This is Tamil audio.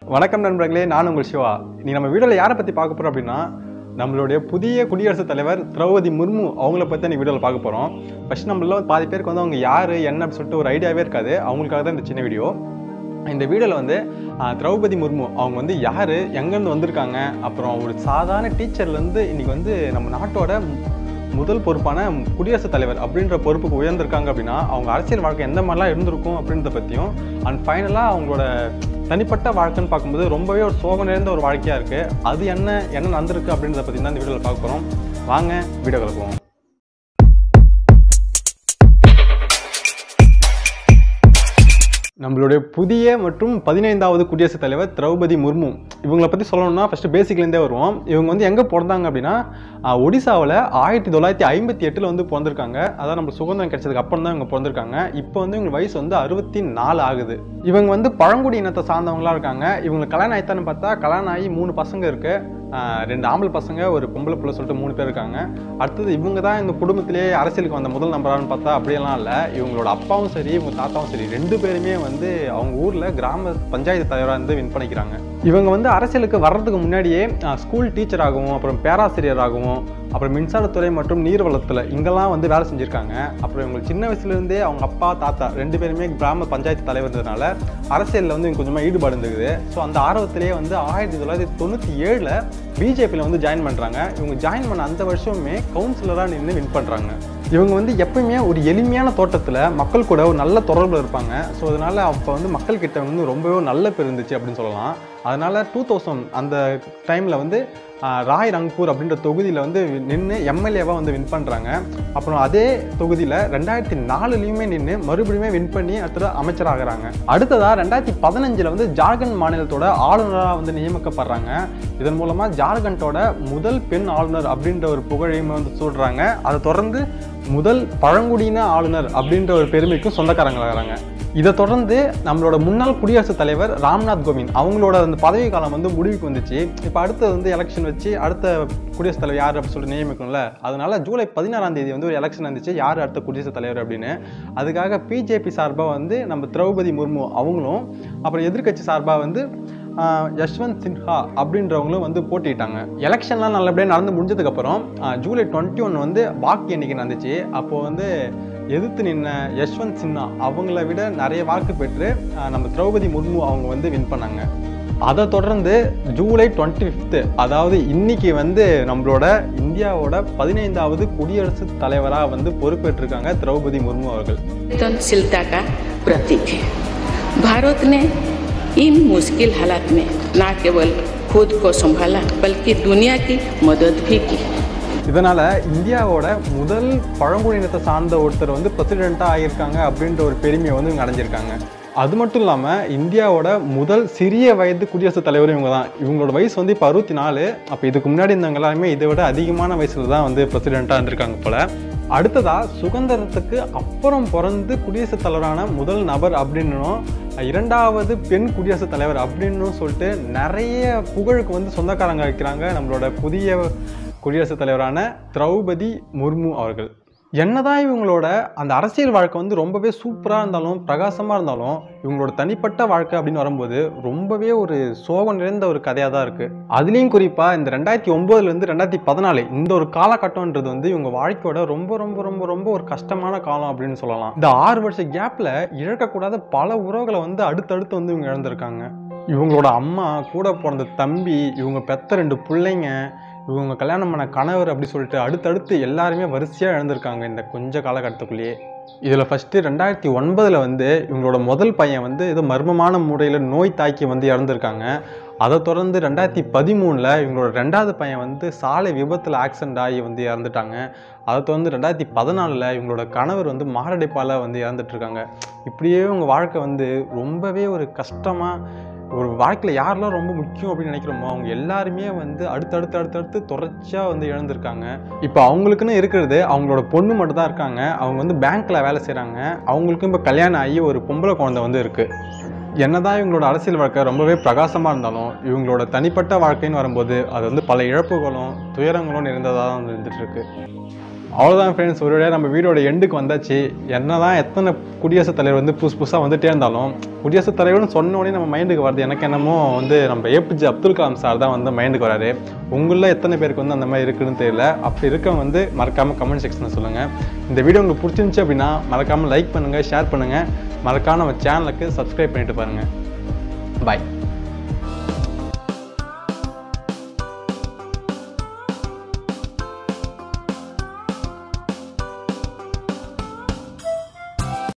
வணக்கம் நண்பர்களே நான் உங்கள் சிவா நீ நம்ம வீடியோவில் யாரை பற்றி பார்க்க போகிறோம் அப்படின்னா நம்மளுடைய புதிய குடியரசுத் தலைவர் திரௌபதி முர்மு அவங்கள பற்றி நீ வீடியோவில் பார்க்க போகிறோம் ஃபஸ்ட் நம்மள பாதி பேருக்கு வந்து அவங்க யார் என்ன அப்படின்னு சொல்லிட்டு ஒரு ஐடியாவே இருக்காது அவங்களுக்காக தான் இந்த சின்ன வீடியோ இந்த வீடியோவில் வந்து ஆஹ், திரௌபதி முர்மு அவங்க வந்து யார் எங்கேருந்து வந்திருக்காங்க அப்புறம் ஒரு சாதாரண டீச்சர்லேருந்து இன்னைக்கு வந்து நம்ம நாட்டோட முதல் பொறுப்பான குடியரசுத் தலைவர் அப்படின்ற பொறுப்புக்கு உயர்ந்திருக்காங்க அப்படின்னா அவங்க அரசியல் வாழ்க்கை எந்த மாதிரிலாம் இருந்திருக்கும் அப்படின்றத பற்றியும் அண்ட் ஃபைனலாக அவங்களோட தனிப்பட்ட வாழ்க்கைன்னு பார்க்கும்போது ரொம்பவே ஒரு சோகம் நிறைந்த ஒரு வாழ்க்கையாக இருக்குது அது என்ன என்ன நடந்திருக்கு அப்படின்றத பற்றி தான் இந்த வீடியோவில் பார்க்க போகிறோம் வாங்க வீடியோவில் போவோம் நம்மளுடைய புதிய மற்றும் பதினைந்தாவது குடியரசுத் தலைவர் திரௌபதி முர்மு இவங்களை பற்றி சொல்லணும்னா ஃபஸ்ட்டு பேசிக்லேருந்தே வருவோம் இவங்க வந்து எங்கே பிறந்தாங்க அப்படின்னா ஆஹ், ஒடிசாவில் ஆயிரத்தி தொள்ளாயிரத்தி ஐம்பத்தி எட்டில் வந்து பிறந்திருக்காங்க அதான் நம்ம சுதந்திரம் கிடைச்சதுக்கு அப்புறம் தான் இவங்க பிறந்திருக்காங்க இப்போ வந்து இவங்க வயசு வந்து அறுபத்தி நாலு ஆகுது இவங்க வந்து பழங்குடி இனத்தை சார்ந்தவங்களா இருக்காங்க இவங்களுக்கு கல்யாணம் ஆயிட்டான்னு பார்த்தா கல்யாணம் ஆகி மூணு பசங்க இருக்கு ஆஹ், ரெண்டு ஆம்பளை பசங்க ஒரு பொம்பளை பிள்ளை சொல்லிட்டு மூணு பேர் இருக்காங்க அடுத்தது இவங்க தான் இந்த குடும்பத்திலேயே அரசியலுக்கு வந்த முதல் நம்பரான்னு பார்த்தா அப்படியெல்லாம் இல்லை இவங்களோட அப்பாவும் சரி இவங்க தாத்தாவும் சரி ரெண்டு பேருமே வந்து அவங்க ஊரில் கிராம பஞ்சாயத்து தலைவராக இருந்து வின் பண்ணிக்கிறாங்க இவங்க வந்து அரசியலுக்கு வர்றதுக்கு முன்னாடியே ஸ்கூல் டீச்சராகவும் அப்புறம் பேராசிரியராகவும் அப்புறம் மின்சாரத்துறை மற்றும் நீர்வளத்தில் இங்கெல்லாம் வந்து வேலை செஞ்சுருக்காங்க அப்புறம் இவங்க சின்ன வயசுலேருந்தே அவங்க அப்பா தாத்தா ரெண்டு பேருமே கிராம பஞ்சாயத்து தலைவர்ன்றதுனால அரசியலில் வந்து இவங்க கொஞ்சமாக ஈடுபாடு இருந்தது ஸோ அந்த ஆர்வத்திலேயே வந்து ஆயிரத்தி தொள்ளாயிரத்தி தொண்ணூற்றி ஏழில் பிஜேபியில் வந்து ஜாயின் பண்ணுறாங்க இவங்க ஜாயின் பண்ண அந்த வருஷமே கவுன்சிலராக நின்று வின் பண்ணுறாங்க இவங்க வந்து எப்பயுமே ஒரு எளிமையான தோட்டத்தில் மக்கள் கூட ஒரு நல்ல தொடர்பில் இருப்பாங்க ஸோ அதனால் அப்போ வந்து மக்கள் கிட்ட வந்து ரொம்பவே நல்ல பேர் இருந்துச்சு அப்படின்னு சொல்லலாம் அதனால் டூ தௌசண்ட் அந்த டைமில் வந்து ஆஹ், ராய் ரங்பூர் அப்படின்ற தொகுதியில் வந்து நின்று எம்எல்ஏவாக வந்து வின் பண்ணுறாங்க அப்புறம் அதே தொகுதியில் ரெண்டாயிரத்தி நாலுலேயுமே நின்று மறுபடியுமே வின் பண்ணி அடுத்தது அமைச்சராகிறாங்க அடுத்ததாக ரெண்டாயிரத்தி பதினஞ்சில் வந்து ஜார்க்கண்ட் மாநிலத்தோட ஆளுநராக வந்து நியமிக்கப்படுறாங்க இதன் மூலமாக ஜார்க்கண்டோட முதல் பெண் ஆளுநர் அப்படின்ற ஒரு புகழையுமே வந்து சொல்கிறாங்க அதை தொடர்ந்து முதல் பழங்குடியின ஆளுநர் அப்படின்ற ஒரு பெருமைக்கும் சொந்தக்காரங்களாகிறாங்க இதை தொடர்ந்து நம்மளோட முன்னாள் குடியரசுத் தலைவர் ராம்நாத் கோவிந்த் அவங்களோட அந்த பதவி காலம் வந்து முடிவுக்கு வந்துச்சு இப்போ அடுத்தது வந்து எலெக்ஷன் வச்சு அடுத்த குடியரசுத் தலைவர் யார் அப்படின்னு சொல்லிட்டு நியமிக்கணும்ல அதனால ஜூலை பதினாறாம் தேதி வந்து ஒரு எலெக்ஷன் வந்துச்சு யார் அடுத்த குடியரசுத் தலைவர் அப்படின்னு அதுக்காக பிஜேபி சார்பாக வந்து நம்ம திரௌபதி முர்மு அவங்களும் அப்புறம் எதிர்க்கட்சி சார்பாக வந்து ஆஹ், யஷ்வந்த் சின்ஹா அப்படின்றவங்களும் வந்து போட்டிட்டாங்க எலெக்ஷன்லாம் நல்லபடியாக நடந்து முடிஞ்சதுக்கப்புறம் ஜூலை டுவெண்ட்டி ஒன் வந்து வாக்கு எண்ணிக்கை நடந்துச்சு அப்போது வந்து எதிர்த்து நின்ன யஷ்வந்த் சின்ஹா அவங்கள விட நிறைய வாக்கு பெற்று ஆஹ், நம்ம திரௌபதி முர்மு அவங்க வந்து வின் பண்ணாங்க அதை தொடர்ந்து ஜூலை டுவெண்ட்டி ஃபிஃப்த்து அதாவது இன்னைக்கு வந்து நம்மளோட இந்தியாவோட பதினைந்தாவது குடியரசுத் தலைவராக வந்து பொறுப்பேற்றிருக்காங்க திரௌபதி முர்மு அவர்கள் संवेदनशीलता का प्रतीक है भारत ने इन मुश्किल हालात में न केवल खुद को संभाला बल्कि दुनिया की मदद भी की இதனால இந்தியாவோட முதல் பழங்குடியினத்தை சார்ந்த ஒருத்தர் வந்து பிரசிடெண்ட்டாக ஆகியிருக்காங்க அப்படின்ற ஒரு பெருமையை வந்து இவங்க அடைஞ்சிருக்காங்க அது மட்டும் இல்லாமல் இந்தியாவோட முதல் சிறிய வயது குடியரசுத் தலைவர் இவங்க தான் இவங்களோட வயசு வந்து இப்போ அறுபத்தி நாலு அப்போ இதுக்கு முன்னாடி இருந்தவங்க எல்லாருமே இதை விட அதிகமான வயசில் தான் வந்து பிரசிடெண்ட்டாக இருந்திருக்காங்க போல அடுத்ததா சுதந்திரத்துக்கு அப்புறம் பிறந்து குடியரசுத் தலைவரான முதல் நபர் அப்படின்னும் இரண்டாவது பெண் குடியரசுத் தலைவர் அப்படின்னு சொல்லிட்டு நிறைய புகழுக்கு வந்து சொந்தக்காரங்க வைக்கிறாங்க நம்மளோட புதிய குடியரசுத் தலைவரான திரௌபதி முர்மு அவர்கள் என்னதான் இவங்களோட அந்த அரசியல் வாழ்க்கை வந்து ரொம்பவே சூப்பராக இருந்தாலும் பிரகாசமாக இருந்தாலும் இவங்களோட தனிப்பட்ட வாழ்க்கை அப்படின்னு வரும்போது ரொம்பவே ஒரு சோகம் நிறைந்த ஒரு கதையாக தான் இருக்குது அதுலேயும் குறிப்பாக இந்த ரெண்டாயிரத்தி ஒம்போதுலேருந்து ரெண்டாயிரத்தி பதினாலு இந்த ஒரு காலகட்டம்ன்றது வந்து இவங்க வாழ்க்கையோட ரொம்ப ரொம்ப ரொம்ப ரொம்ப ஒரு கஷ்டமான காலம் அப்படின்னு சொல்லலாம் இந்த ஆறு வருஷ கேப்பில் இழக்கக்கூடாத பல உறவுகளை வந்து அடுத்தடுத்து வந்து இவங்க இழந்திருக்காங்க இவங்களோட அம்மா கூட பிறந்த தம்பி இவங்க பெத்த ரெண்டு பிள்ளைங்க இவங்க கல்யாணம் பண்ண கணவர் அப்படி சொல்லிட்டு அடுத்தடுத்து எல்லாருமே வரிசையாக இழந்திருக்காங்க இந்த கொஞ்ச காலகட்டத்துக்குள்ளேயே இதில் ஃபஸ்ட்டு ரெண்டாயிரத்தி ஒன்பதில் வந்து இவங்களோட முதல் பையன் வந்து ஏதோ மர்மமான முறையில் நோய் தாக்கி வந்து இறந்துருக்காங்க அதை தொடர்ந்து ரெண்டாயிரத்தி பதிமூணில் இவங்களோட ரெண்டாவது பையன் வந்து சாலை விபத்தில் ஆக்சிடென்ட் ஆகி வந்து இறந்துட்டாங்க அதை தொடர்ந்து ரெண்டாயிரத்தி பதினாலில் இவங்களோட கணவர் வந்து மாரடைப்பால் வந்து இறந்துட்டுருக்காங்க இப்படியே இவங்க வாழ்க்கை வந்து ரொம்பவே ஒரு கஷ்டமாக ஒரு வாழ்க்கையில் யாரெல்லாம் ரொம்ப முக்கியம் அப்படின்னு நினைக்கிறோமோ அவங்க எல்லாருமே வந்து அடுத்தடுத்து அடுத்தடுத்து தொடர்ச்சியாக வந்து இழந்திருக்காங்க இப்போ அவங்களுக்குன்னு இருக்கிறது அவங்களோட பொண்ணு மட்டும் தான் இருக்காங்க அவங்க வந்து பேங்க்கில் வேலை செய்கிறாங்க அவங்களுக்கும் இப்போ கல்யாணம் ஆகி ஒரு பொம்பளை குழந்தை வந்து இருக்குது என்னதான் இவங்களோட அரசியல் வாழ்க்கை ரொம்பவே பிரகாசமாக இருந்தாலும் இவங்களோட தனிப்பட்ட வாழ்க்கைன்னு வரும்போது அது வந்து பல இழப்புகளும் துயரங்களும் நிறைந்ததாக தான் வந்து இருந்துட்டு இருக்கு அவ்வளோதான் ஃப்ரெண்ட்ஸ் ஒரு வழியாக நம்ம வீடியோட எண்டுக்கு வந்தாச்சு என்னதான் எத்தனை குடியரசுத் தலைவர் வந்து புதுசு புதுசாக வந்துட்டே இருந்தாலும் குடியரசுத் தலைவர்னு சொன்ன உடனே நம்ம மைண்டுக்கு வருது எனக்கு என்னமோ வந்து நம்ம ஏபிஜே அப்துல் கலாம் சார் தான் வந்து மைண்டுக்கு வராரு உங்களில் எத்தனை பேருக்கு வந்து அந்த மாதிரி இருக்குன்னு தெரியல அப்படி இருக்கவங்க வந்து மறக்காமல் கமெண்ட் செக்ஷனில் சொல்லுங்கள் இந்த வீடியோ உங்களுக்கு பிடிச்சிருந்துச்சு அப்படின்னா மறக்காமல் லைக் பண்ணுங்கள் ஷேர் பண்ணுங்கள் மறக்காம நம்ம சேனலுக்கு சப்ஸ்கிரைப் பண்ணிட்டு பாருங்கள் பாய்